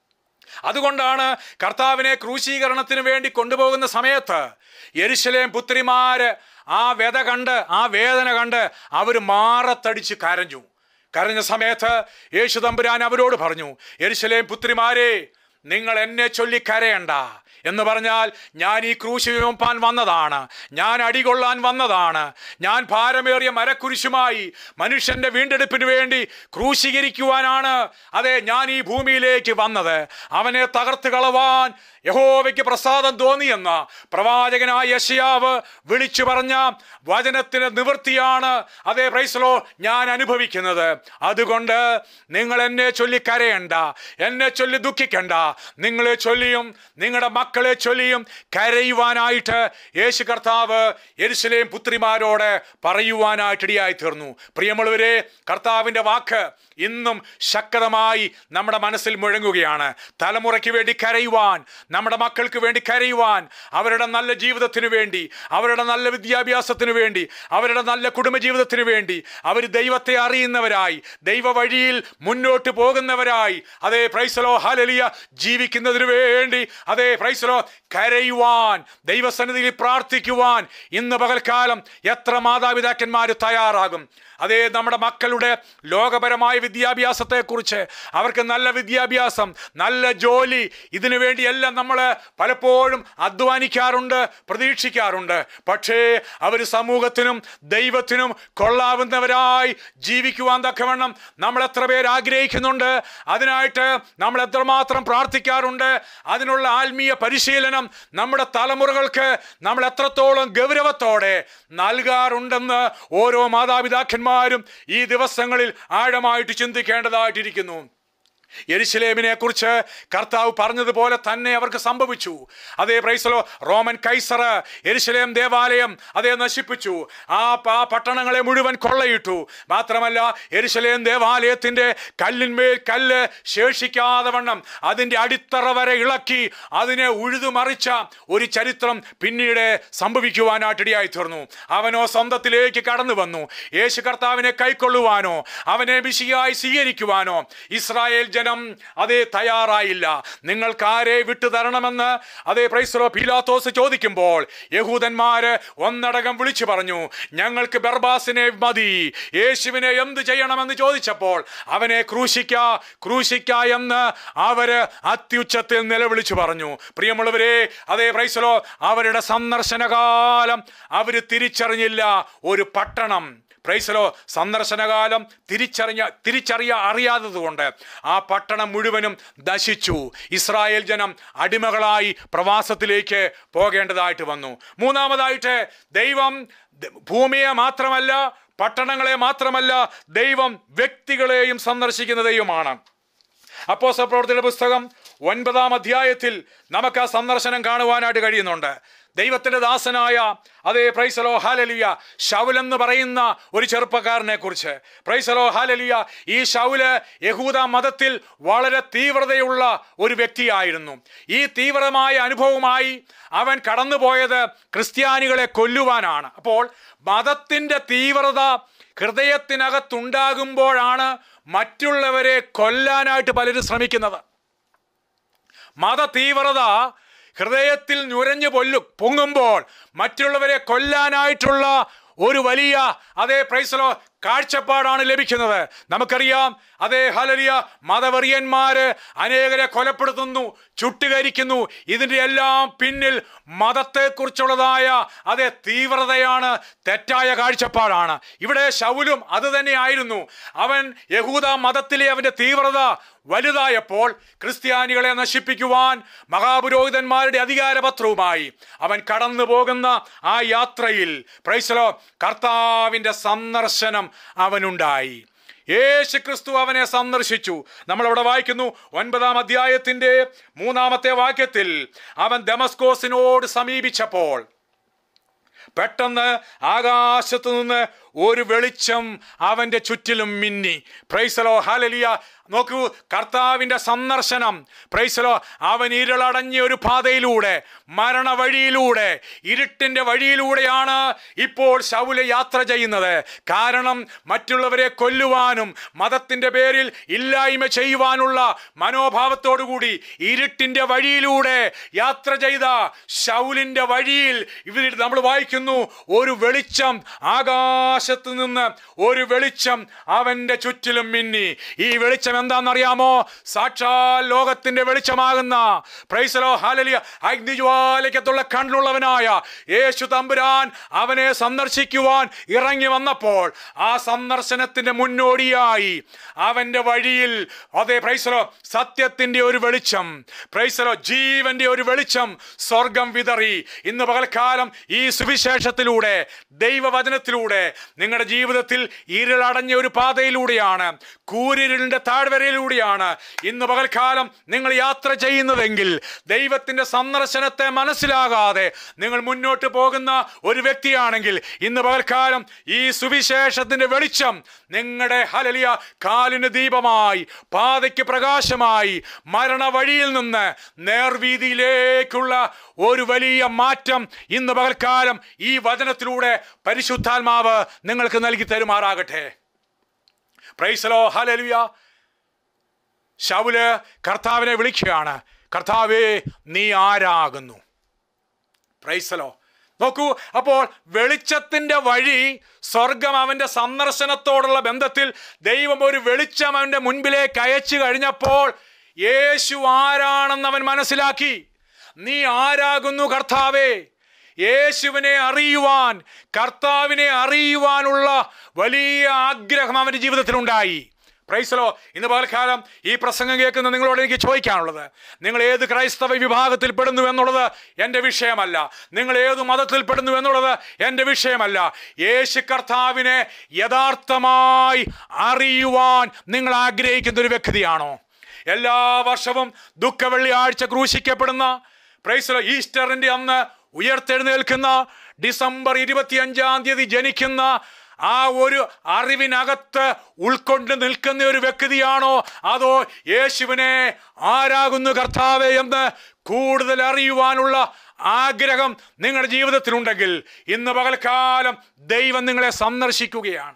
അതുകൊണ്ടാണ് കർത്താവിനെ ക്രൂശീകരണത്തിന് വേണ്ടി കൊണ്ടുപോകുന്ന സമയത്ത് യെരുശലേം പുത്രിമാര് ആ വ്യത കണ്ട് ആ വേദന കണ്ട് അവർ മാറത്തടിച്ച് കരഞ്ഞു കരഞ്ഞ സമയത്ത് യേശു തമ്പുരാൻ അവരോട് പറഞ്ഞു യെരുശലേം പുത്രിമാരെ നിങ്ങൾ എന്നെ ചൊല്ലി കരയണ്ട എന്ന് പറഞ്ഞാൽ ഞാൻ ഈ ക്രൂശ് ചുമപ്പാൻ വന്നതാണ് ഞാൻ അടികൊള്ളാൻ വന്നതാണ് ഞാൻ ഭാരമേറിയ മരക്കുരിശുമായി മനുഷ്യന്റെ വീണ്ടെടുപ്പിന് വേണ്ടി ക്രൂശീകരിക്കുവാനാണ് അതെ ഞാൻ ഈ ഭൂമിയിലേക്ക് വന്നത് അവനെ തകർത്ത് കളവാൻ യഹോവയ്ക്ക് പ്രസാദം തോന്നിയെന്ന പ്രവാചകനായ യശയാവ് വിളിച്ചു പറഞ്ഞ വചനത്തിന് നിവൃത്തിയാണ് അതേ പ്രൈസലോ ഞാൻ അനുഭവിക്കുന്നത് അതുകൊണ്ട് നിങ്ങൾ എന്നെ ചൊല്ലി കരയണ്ട എന്നെ ചൊല്ലി ദുഃഖിക്കണ്ട നിങ്ങളെ ചൊല്ലിയും നിങ്ങളുടെ മക്കളെ ചൊല്ലിയും കരയുവാനായിട്ട് യേശു കർത്താവ് യെരുശലേം പുത്രിമാരോട് പറയുവാനായിട്ടിടയായി തീർന്നു പ്രിയമുള്ളവരെ കർത്താവിൻ്റെ വാക്ക് ഇന്നും ശക്തമായി നമ്മുടെ മനസ്സിൽ മുഴങ്ങുകയാണ് തലമുറയ്ക്ക് വേണ്ടി കരയുവാൻ നമ്മുടെ മക്കൾക്ക് വേണ്ടി കരയുവാൻ അവരുടെ നല്ല ജീവിതത്തിന് വേണ്ടി അവരുടെ നല്ല വിദ്യാഭ്യാസത്തിന് വേണ്ടി അവരുടെ നല്ല കുടുംബജീവിതത്തിന് വേണ്ടി അവർ ദൈവത്തെ അറിയുന്നവരായി ദൈവ വഴിയിൽ മുന്നോട്ട് പോകുന്നവരായി അതേ പ്രൈസലോ ഹാലലിയ ജീവിക്കുന്നതിന് വേണ്ടി അതേ പ്രൈസലോ കരയുവാൻ ദൈവസന്നിധിയിൽ പ്രാർത്ഥിക്കുവാൻ ഇന്ന് പകൽക്കാലം എത്ര മാതാപിതാക്കന്മാർ തയ്യാറാകും അതേ നമ്മുടെ മക്കളുടെ ലോകപരമായ വിദ്യാഭ്യാസത്തെക്കുറിച്ച് അവർക്ക് നല്ല വിദ്യാഭ്യാസം നല്ല ജോലി ഇതിനു വേണ്ടിയെല്ലാം നമ്മൾ പലപ്പോഴും അധ്വാനിക്കാറുണ്ട് പ്രതീക്ഷിക്കാറുണ്ട് പക്ഷേ അവർ സമൂഹത്തിനും ദൈവത്തിനും കൊള്ളാവുന്നവരായി ജീവിക്കുവാൻ തക്കവണ്ണം നമ്മൾ എത്ര പേര് ആഗ്രഹിക്കുന്നുണ്ട് അതിനായിട്ട് നമ്മൾ എത്രമാത്രം പ്രാർത്ഥിക്കാറുണ്ട് അതിനുള്ള ആത്മീയ പരിശീലനം നമ്മുടെ തലമുറകൾക്ക് നമ്മൾ എത്രത്തോളം ഗൗരവത്തോടെ നൽകാറുണ്ടെന്ന് ഓരോ മാതാപിതാക്കന്മാരും ഈ ദിവസങ്ങളിൽ ആഴമായിട്ട് ചിന്തിക്കേണ്ടതായിട്ടിരിക്കുന്നു യെരുശലേമിനെ കുറിച്ച് കർത്താവ് പറഞ്ഞതുപോലെ തന്നെ അവർക്ക് സംഭവിച്ചു അതേ പ്രൈസലോ റോമൻ കൈസർ യെരുശലേം ദേവാലയം അതേ നശിപ്പിച്ചു ആ പ- ആ പട്ടണങ്ങളെ മുഴുവൻ കൊള്ളയിട്ടു മാത്രമല്ല യെരുശലേം ദേവാലയത്തിന്റെ കല്ലിന്മേൽ കല്ല് ശേഷിക്കാതെ വണ്ണം അതിന്റെ അടിത്തറ വരെ ഇളക്കി അതിനെ ഉഴുതുമറിച്ച ഒരു ചരിത്രം പിന്നീട് സംഭവിക്കുവാനായിട്ടിടയായി തീർന്നു അവനോ സ്വന്തത്തിലേക്ക് കടന്നു വന്നു യേശു കർത്താവിനെ കൈക്കൊള്ളുവാനോ അവനെ ബിഷിയായി സ്വീകരിക്കുവാനോ ഇസ്രായേൽ ജനം അതേ തയ്യാറായില്ല നിങ്ങൾക്ക് ആരെ വിട്ടു തരണമെന്ന് അതേ പ്രൈസറോ പീലാത്തോസ് ചോദിക്കുമ്പോൾ യഹൂദന്മാര് ഒന്നടകം വിളിച്ചു പറഞ്ഞു ഞങ്ങൾക്ക് ബർബാസിനെ മതി യേശുവിനെ എന്ത് ചെയ്യണമെന്ന് ചോദിച്ചപ്പോൾ അവനെ ക്രൂശിക്ക ക്രൂശിക്ക എന്ന് അവര് അത്യുച്ചത്തിൽ നിലവിളിച്ചു പറഞ്ഞു പ്രിയമുള്ളവരെ അതേ പ്രൈസലോ അവരുടെ സന്ദർശനകാലം അവര് തിരിച്ചറിഞ്ഞില്ല ഒരു പട്ടണം പ്രൈസലോ സന്ദർശനകാലം തിരിച്ചറിഞ്ഞ തിരിച്ചറിയ അറിയാത്തതുകൊണ്ട് ആ പട്ടണം മുഴുവനും നശിച്ചു ഇസ്രായേൽ ജനം അടിമകളായി പ്രവാസത്തിലേക്ക് പോകേണ്ടതായിട്ട് വന്നു മൂന്നാമതായിട്ട് ദൈവം ദ- ഭൂമിയെ മാത്രമല്ല പട്ടണങ്ങളെ മാത്രമല്ല ദൈവം വ്യക്തികളെയും സന്ദർശിക്കുന്ന ദൈവമാണ് അപ്പോസ്തല പ്രവർത്തിയുടെ പുസ്തകം ഒൻപതാം അധ്യായത്തിൽ നമുക്ക് ആ സന്ദർശനം കാണുവാനായിട്ട് കഴിയുന്നുണ്ട് ദൈവത്തിന്റെ ദാസനായ അതേ പ്രൈസലോ ഹാലലിയ ഷൗൽ എന്ന് പറയുന്ന ഒരു ചെറുപ്പക്കാരനെ കുറിച്ച് പ്രൈസലോ ഹാലലിയ ഈ ഷൗല് യഹൂദ മതത്തിൽ വളരെ തീവ്രതയുള്ള ഒരു വ്യക്തിയായിരുന്നു ഈ തീവ്രമായ അനുഭവമായി അവൻ കടന്നുപോയത് ക്രിസ്ത്യാനികളെ കൊല്ലുവാനാണ് അപ്പോൾ മതത്തിന്റെ തീവ്രത ഹൃദയത്തിനകത്തുണ്ടാകുമ്പോഴാണ് മറ്റുള്ളവരെ കൊല്ലാനായിട്ട് പലരും ശ്രമിക്കുന്നത് മത തീവ്രത ഹൃദയത്തിൽ നുരഞ്ഞു പൊല്ലു പൊങ്ങുമ്പോൾ മറ്റുള്ളവരെ കൊല്ലാനായിട്ടുള്ള ഒരു വലിയ അതേ പ്രൈസലോ കാഴ്ചപ്പാടാണ് ലഭിക്കുന്നത് നമുക്കറിയാം അതേ ഹലലിയ മതവെറിയന്മാര് അനേകരെ കൊലപ്പെടുത്തുന്നു ചുട്ടുകരിക്കുന്നു ഇതിൻ്റെ എല്ലാം പിന്നിൽ മതത്തെക്കുറിച്ചുള്ളതായ അതേ തീവ്രതയാണ് തെറ്റായ കാഴ്ചപ്പാടാണ് ഇവിടെ ശൗലും അത് തന്നെയായിരുന്നു അവൻ യഹൂദ മതത്തിലെ അവൻ്റെ തീവ്രത വലുതായപ്പോൾ ക്രിസ്ത്യാനികളെ നശിപ്പിക്കുവാൻ മഹാപുരോഹിതന്മാരുടെ അധികാരപത്രവുമായി അവൻ കടന്നു പോകുന്ന ആ യാത്രയിൽ പ്രൈസലോ കർത്താവിൻ്റെ സന്ദർശനം അവനുണ്ടായി യേശു ക്രിസ്തു അവനെ സന്ദർശിച്ചു നമ്മളവിടെ വായിക്കുന്നു ഒൻപതാം അധ്യായത്തിൻ്റെ മൂന്നാമത്തെ വാക്യത്തിൽ അവൻ ദമസ്കോസിനോട് സമീപിച്ചപ്പോൾ പെട്ടെന്ന് ആകാശത്ത് നിന്ന് ഒരു വെളിച്ചം അവൻ്റെ ചുറ്റിലും മിന്നി പ്രൈസലോ ഹാലലിയ നോക്കൂ കർത്താവിൻ്റെ സന്ദർശനം പ്രൈസലോ അവൻ ഇരുളടഞ്ഞ ഒരു പാതയിലൂടെ മരണ വഴിയിലൂടെ ഇരുട്ടിൻ്റെ വഴിയിലൂടെയാണ് ഇപ്പോൾ ശൗല യാത്ര ചെയ്യുന്നത് കാരണം മറ്റുള്ളവരെ കൊല്ലുവാനും മതത്തിൻ്റെ പേരിൽ ഇല്ലായ്മ ചെയ്യുവാനുള്ള മനോഭാവത്തോടുകൂടി ഇരുട്ടിൻ്റെ വഴിയിലൂടെ യാത്ര ചെയ്ത ശൗലിൻ്റെ വഴിയിൽ ഇവർ നമ്മൾ വായിക്കുന്നു ഒരു വെളിച്ചം ആകാശത്ത് നിന്ന് ഒരു വെളിച്ചം അവൻ്റെ ചുറ്റിലും മിന്നി ഈ വെളിച്ചം എന്താണെന്നറിയാമോ സാക്ഷാൽ ലോകത്തിന്റെ വെളിച്ചമാകുന്ന പ്രൈസലോ ഹാലലിയ അഗ്നിജ്വാലയ്ക്കത്തുള്ള കണ്ണുള്ളവനായ യേശു തമ്പുരാൻ അവനെ സന്ദർശിക്കുവാൻ ഇറങ്ങി വന്നപ്പോൾ ആ സന്ദർശനത്തിന്റെ മുന്നോടിയായി അവന്റെ വഴിയിൽ അതേ പ്രൈസലോ സത്യത്തിന്റെ ഒരു വെളിച്ചം പ്രൈസലോ ജീവന്റെ ഒരു വെളിച്ചം സ്വർഗം വിതറി ഇന്ന് പകൽക്കാലം ഈ സുവിശേഷത്തിലൂടെ ദൈവവചനത്തിലൂടെ നിങ്ങളുടെ ജീവിതത്തിൽ ഇരുളടഞ്ഞ ഒരു പാതയിലൂടെയാണ് കൂരിരുളിന്റെ താഴ്വരയിലൂടെയാണ് ഇന്ന് പകൽക്കാലം നിങ്ങൾ യാത്ര ചെയ്യുന്നതെങ്കിൽ ദൈവത്തിന്റെ സന്ദർശനത്തെ മനസ്സിലാകാതെ നിങ്ങൾ മുന്നോട്ട് പോകുന്ന ഒരു വ്യക്തിയാണെങ്കിൽ ഇന്ന് പകൽക്കാലം ഈ സുവിശേഷത്തിന്റെ വെളിച്ചം നിങ്ങളുടെ ഹലലിയ കാലിന് ദീപമായി പാതയ്ക്ക് പ്രകാശമായി മരണ വഴിയിൽ നിന്ന് നേർവീതിയിലേക്കുള്ള ഒരു വലിയ മാറ്റം ഇന്ന് പകൽക്കാലം ഈ വചനത്തിലൂടെ പരിശുദ്ധാത്മാവ് നിങ്ങൾക്ക് നൽകി തരുമാറാകട്ടെ പ്രൈസലോ ഹലലുയ ശൗല് കർത്താവിനെ വിളിക്കുകയാണ് കർത്താവേ നീ ആരാകുന്നു പ്രൈസലോ നോക്കൂ അപ്പോൾ വെളിച്ചത്തിൻ്റെ വഴി സ്വർഗം അവൻ്റെ സന്ദർശനത്തോടുള്ള ബന്ധത്തിൽ ദൈവം ഒരു വെളിച്ചം അവൻ്റെ മുൻപിലേക്ക് അയച്ചു കഴിഞ്ഞപ്പോൾ യേശു ആരാണെന്ന് അവൻ മനസ്സിലാക്കി നീ ആരാകുന്നു കർത്താവേ യേശുവിനെ അറിയുവാൻ കർത്താവിനെ അറിയുവാനുള്ള വലിയ ആഗ്രഹം അവൻ്റെ ജീവിതത്തിലുണ്ടായി പ്രൈസലോ ഇന്ന് പകൽക്കാലം ഈ പ്രസംഗം കേൾക്കുന്ന നിങ്ങളോട് എനിക്ക് ചോദിക്കാനുള്ളത് നിങ്ങൾ ഏത് ക്രൈസ്തവ വിഭാഗത്തിൽ പെടുന്നു എന്നുള്ളത് എൻ്റെ വിഷയമല്ല നിങ്ങൾ ഏത് മതത്തിൽ പെടുന്നു എന്നുള്ളത് എൻ്റെ വിഷയമല്ല യേശു കർത്താവിനെ യഥാർത്ഥമായി അറിയുവാൻ നിങ്ങൾ ആഗ്രഹിക്കുന്ന ഒരു വ്യക്തിയാണോ എല്ലാ വർഷവും ദുഃഖ വെള്ളിയാഴ്ച ക്രൂശിക്കപ്പെടുന്ന പ്രൈസലോ ഈസ്റ്ററിൻ്റെ അന്ന് ഉയർത്തെഴുന്നേൽക്കുന്ന ഡിസംബർ ഇരുപത്തിയഞ്ചാം തീയതി ജനിക്കുന്ന ആ ഒരു അറിവിനകത്ത് ഉൾക്കൊണ്ട് നിൽക്കുന്ന ഒരു വ്യക്തിയാണോ അതോ യേശുവിനെ ആരാകുന്നു കർത്താവെ എന്ന് കൂടുതൽ അറിയുവാനുള്ള ആഗ്രഹം നിങ്ങളുടെ ജീവിതത്തിലുണ്ടെങ്കിൽ ഇന്ന് പകൽക്കാലം ദൈവം നിങ്ങളെ സന്ദർശിക്കുകയാണ്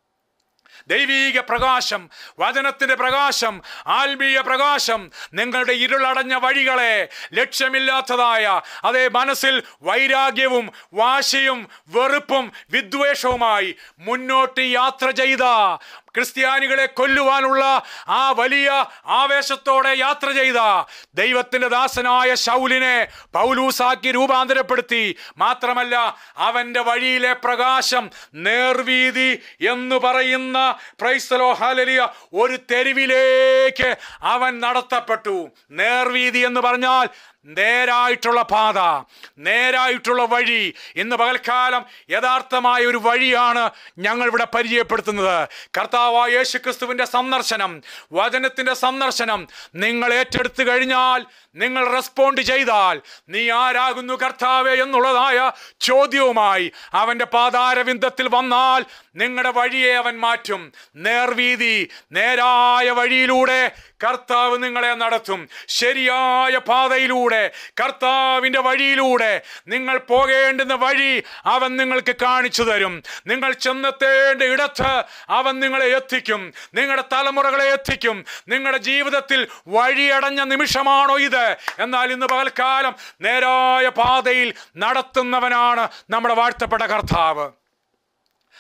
ദൈവീക പ്രകാശം വചനത്തിന്റെ പ്രകാശം ആത്മീയ പ്രകാശം നിങ്ങളുടെ ഇരുളടഞ്ഞ വഴികളെ ലക്ഷ്യമില്ലാത്തതായ അതേ മനസ്സിൽ വൈരാഗ്യവും വാശിയും വെറുപ്പും വിദ്വേഷവുമായി മുന്നോട്ട് യാത്ര ചെയ്ത ക്രിസ്ത്യാനികളെ കൊല്ലുവാനുള്ള ആ വലിയ ആവേശത്തോടെ യാത്ര ചെയ്ത ദൈവത്തിന്റെ ദാസനായ ശൗലിനെ പൗലൂസാക്കി രൂപാന്തരപ്പെടുത്തി മാത്രമല്ല അവന്റെ വഴിയിലെ പ്രകാശം നേർവീതി എന്ന് പറയുന്ന പ്രൈസ്തലോ ഹാലലിയ ഒരു തെരുവിലേക്ക് അവൻ നടത്തപ്പെട്ടു നേർവീതി എന്ന് പറഞ്ഞാൽ നേരായിട്ടുള്ള പാത നേരായിട്ടുള്ള വഴി ഇന്ന് പകൽക്കാലം യഥാർത്ഥമായ ഒരു വഴിയാണ് ഞങ്ങൾ ഇവിടെ പരിചയപ്പെടുത്തുന്നത് കർത്താവായ യേശു ക്രിസ്തുവിൻ്റെ സന്ദർശനം വചനത്തിൻ്റെ സന്ദർശനം നിങ്ങൾ ഏറ്റെടുത്തു കഴിഞ്ഞാൽ നിങ്ങൾ റെസ്പോണ്ട് ചെയ്താൽ നീ ആരാകുന്നു കർത്താവെ എന്നുള്ളതായ ചോദ്യവുമായി അവൻ്റെ പാതാരവിന്ദത്തിൽ വന്നാൽ നിങ്ങളുടെ വഴിയെ അവൻ മാറ്റും നേർവീതി നേരായ വഴിയിലൂടെ കർത്താവ് നിങ്ങളെ നടത്തും ശരിയായ പാതയിലൂടെ കർത്താവിൻ്റെ വഴിയിലൂടെ നിങ്ങൾ പോകേണ്ടുന്ന വഴി അവൻ നിങ്ങൾക്ക് കാണിച്ചു തരും നിങ്ങൾ ചെന്നെത്തേണ്ട ഇടത്ത് അവൻ നിങ്ങളെ എത്തിക്കും നിങ്ങളുടെ തലമുറകളെ എത്തിക്കും നിങ്ങളുടെ ജീവിതത്തിൽ വഴിയടഞ്ഞ നിമിഷമാണോ ഇത് എന്നാൽ ഇന്ന് പകൽക്കാലം നേരായ പാതയിൽ നടത്തുന്നവനാണ് നമ്മുടെ വാഴ്ത്തപ്പെട്ട കർത്താവ്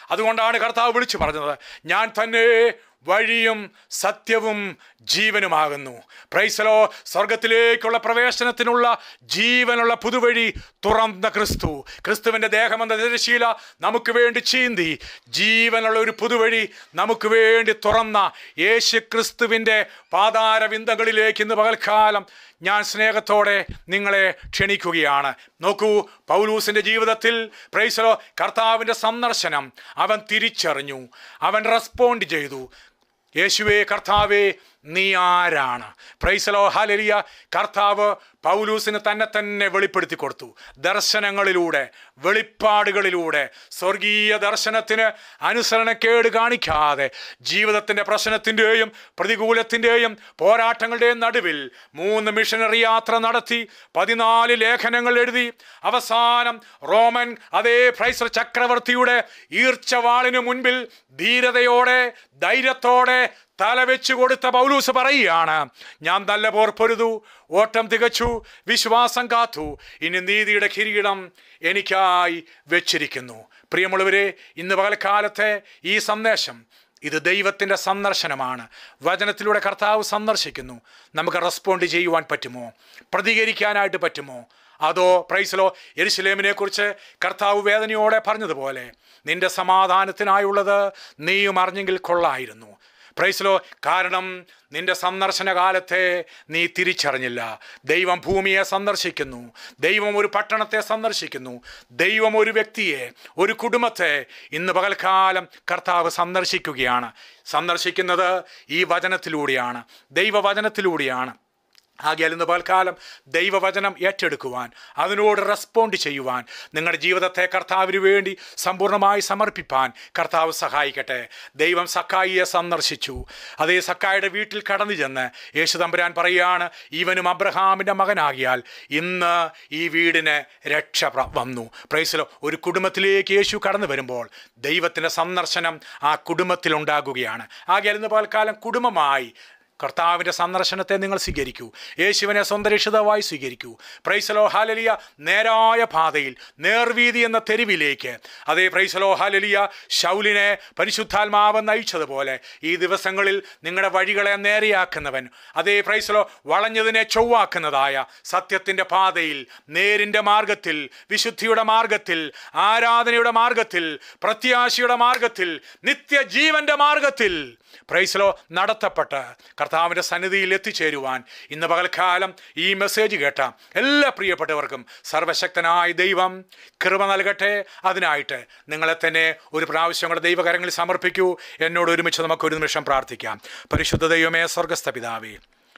അതുകൊണ്ടാണ് കർത്താവ് വിളിച്ചു പറഞ്ഞത് ഞാൻ തന്നെ വഴിയും സത്യവും ജീവനുമാകുന്നു പ്രൈസലോ സ്വർഗത്തിലേക്കുള്ള പ്രവേശനത്തിനുള്ള ജീവനുള്ള പുതുവഴി തുറന്ന ക്രിസ്തു ക്രിസ്തുവിൻ്റെ ദേഹമെന്ന തിരശീല നമുക്ക് വേണ്ടി ചീന്തി ജീവനുള്ള ഒരു പുതുവഴി നമുക്ക് വേണ്ടി തുറന്ന യേശു ക്രിസ്തുവിൻ്റെ പാതാരവിന്ദങ്ങളിലേക്ക് ഇന്ന് പകൽക്കാലം ഞാൻ സ്നേഹത്തോടെ നിങ്ങളെ ക്ഷണിക്കുകയാണ് നോക്കൂ പൗലൂസിൻ്റെ ജീവിതത്തിൽ പ്രൈസലോ കർത്താവിൻ്റെ സന്ദർശനം അവൻ തിരിച്ചറിഞ്ഞു അവൻ റെസ്പോണ്ട് ചെയ്തു യേശുവേ കർത്താവേ നീ ആരാണ് പ്രൈസലോ ഹാലലിയ കർത്താവ് പൗലൂസിന് തന്നെ തന്നെ വെളിപ്പെടുത്തി കൊടുത്തു ദർശനങ്ങളിലൂടെ വെളിപ്പാടുകളിലൂടെ സ്വർഗീയ ദർശനത്തിന് അനുസരണക്കേട് കാണിക്കാതെ ജീവിതത്തിൻ്റെ പ്രശ്നത്തിൻ്റെയും പ്രതികൂലത്തിൻ്റെയും പോരാട്ടങ്ങളുടെയും നടുവിൽ മൂന്ന് മിഷനറി യാത്ര നടത്തി പതിനാല് ലേഖനങ്ങൾ എഴുതി അവസാനം റോമൻ അതേ ഫ്രൈസർ ചക്രവർത്തിയുടെ ഈർച്ചവാളിന് മുൻപിൽ ധീരതയോടെ ധൈര്യത്തോടെ തല വെച്ചു കൊടുത്ത പൗലൂസ് പറയുകയാണ് ഞാൻ നല്ല പോർ പൊരുതു ഓട്ടം തികച്ചു വിശ്വാസം കാത്തു ഇനി നീതിയുടെ കിരീടം എനിക്കായി വെച്ചിരിക്കുന്നു പ്രിയമുള്ളവരെ ഇന്ന് പകൽക്കാലത്തെ ഈ സന്ദേശം ഇത് ദൈവത്തിൻ്റെ സന്ദർശനമാണ് വചനത്തിലൂടെ കർത്താവ് സന്ദർശിക്കുന്നു നമുക്ക് റെസ്പോണ്ട് ചെയ്യുവാൻ പറ്റുമോ പ്രതികരിക്കാനായിട്ട് പറ്റുമോ അതോ പ്രൈസലോ എരുസലേമിനെ കുറിച്ച് കർത്താവ് വേദനയോടെ പറഞ്ഞതുപോലെ നിന്റെ സമാധാനത്തിനായുള്ളത് നീയും അറിഞ്ഞെങ്കിൽ കൊള്ളായിരുന്നു പ്രൈസലോ കാരണം നിന്റെ സന്ദർശന കാലത്തെ നീ തിരിച്ചറിഞ്ഞില്ല ദൈവം ഭൂമിയെ സന്ദർശിക്കുന്നു ദൈവം ഒരു പട്ടണത്തെ സന്ദർശിക്കുന്നു ദൈവം ഒരു വ്യക്തിയെ ഒരു കുടുംബത്തെ ഇന്ന് പകൽക്കാലം കർത്താവ് സന്ദർശിക്കുകയാണ് സന്ദർശിക്കുന്നത് ഈ വചനത്തിലൂടെയാണ് ദൈവവചനത്തിലൂടെയാണ് ആകിയാൽ ഇന്ന് പൽക്കാലം ദൈവവചനം ഏറ്റെടുക്കുവാൻ അതിനോട് റെസ്പോണ്ട് ചെയ്യുവാൻ നിങ്ങളുടെ ജീവിതത്തെ കർത്താവിന് വേണ്ടി സമ്പൂർണ്ണമായി സമർപ്പിപ്പാൻ കർത്താവ് സഹായിക്കട്ടെ ദൈവം സക്കായിയെ സന്ദർശിച്ചു അതേ സക്കായിയുടെ വീട്ടിൽ കടന്നു ചെന്ന് യേശു തമ്പുരാൻ പറയുകയാണ് ഇവനും അബ്രഹാമിൻ്റെ മകനാകിയാൽ ഇന്ന് ഈ വീടിന് രക്ഷ പ്ര- വന്നു പ്രൈസിലോ ഒരു കുടുംബത്തിലേക്ക് യേശു കടന്നു വരുമ്പോൾ ദൈവത്തിൻ്റെ സന്ദർശനം ആ കുടുംബത്തിലുണ്ടാകുകയാണ് ആകിയാൽ ഇന്ന് പൽക്കാലം കുടുംബമായി കർത്താവിൻ്റെ സന്ദർശനത്തെ നിങ്ങൾ സ്വീകരിക്കൂ യേശുവിനെ സ്വന്തം രക്ഷിതാവായി സ്വീകരിക്കൂ പ്രൈസലോ ഹാലലിയ നേരായ പാതയിൽ നേർവീതി എന്ന തെരുവിലേക്ക് അതേ പ്രൈസലോ ഹാലലിയ ശൗലിനെ പരിശുദ്ധാത്മാവ് നയിച്ചതുപോലെ ഈ ദിവസങ്ങളിൽ നിങ്ങളുടെ വഴികളെ നേരെയാക്കുന്നവൻ അതേ പ്രൈസലോ വളഞ്ഞതിനെ ചൊവ്വാക്കുന്നതായ സത്യത്തിൻ്റെ പാതയിൽ നേരിൻ്റെ മാർഗത്തിൽ വിശുദ്ധിയുടെ മാർഗത്തിൽ ആരാധനയുടെ മാർഗത്തിൽ പ്രത്യാശയുടെ മാർഗത്തിൽ നിത്യജീവന്റെ മാർഗത്തിൽ പ്രൈസലോ നടത്തപ്പെട്ട് കർത്താവിൻ്റെ സന്നിധിയിൽ എത്തിച്ചേരുവാൻ ഇന്ന് പകൽക്കാലം ഈ മെസ്സേജ് കേട്ട എല്ലാ പ്രിയപ്പെട്ടവർക്കും സർവശക്തനായ ദൈവം കൃപ നൽകട്ടെ അതിനായിട്ട് നിങ്ങളെ തന്നെ ഒരു പ്രാവശ്യം കൂടെ ദൈവകരങ്ങളിൽ സമർപ്പിക്കൂ എന്നോട് ഒരുമിച്ച് നമുക്ക് ഒരു നിമിഷം പ്രാർത്ഥിക്കാം പരിശുദ്ധ ദൈവമേ സ്വർഗസ്ഥ പിതാവേ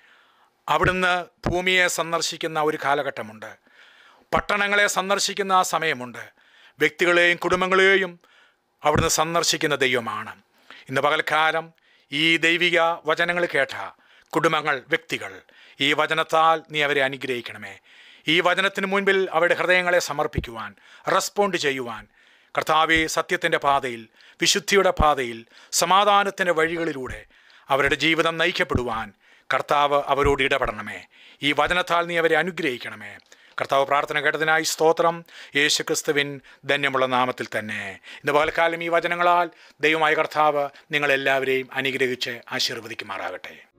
അവിടുന്ന് ഭൂമിയെ സന്ദർശിക്കുന്ന ഒരു കാലഘട്ടമുണ്ട് പട്ടണങ്ങളെ സന്ദർശിക്കുന്ന ആ സമയമുണ്ട് വ്യക്തികളെയും കുടുംബങ്ങളെയും അവിടുന്ന് സന്ദർശിക്കുന്ന ദൈവമാണ് ഇന്ന് പകൽക്കാലം ഈ ദൈവിക വചനങ്ങൾ കേട്ട കുടുംബങ്ങൾ വ്യക്തികൾ ഈ വചനത്താൽ നീ അവരെ അനുഗ്രഹിക്കണമേ ഈ വചനത്തിന് മുൻപിൽ അവരുടെ ഹൃദയങ്ങളെ സമർപ്പിക്കുവാൻ റെസ്പോണ്ട് ചെയ്യുവാൻ കർത്താവെ സത്യത്തിൻ്റെ പാതയിൽ വിശുദ്ധിയുടെ പാതയിൽ സമാധാനത്തിൻ്റെ വഴികളിലൂടെ അവരുടെ ജീവിതം നയിക്കപ്പെടുവാൻ കർത്താവ് അവരോട് ഇടപെടണമേ ഈ വചനത്താൽ നീ അവരെ അനുഗ്രഹിക്കണമേ കർത്താവ് പ്രാർത്ഥന കേട്ടതിനായി സ്തോത്രം യേശു ക്രിസ്തുവിൻ ധന്യമുള്ള നാമത്തിൽ തന്നെ ഇന്ന് പകൽക്കാലം ഈ വചനങ്ങളാൽ ദൈവമായ കർത്താവ് നിങ്ങളെല്ലാവരെയും അനുഗ്രഹിച്ച് ആശീർവദിക്കുമാറാകട്ടെ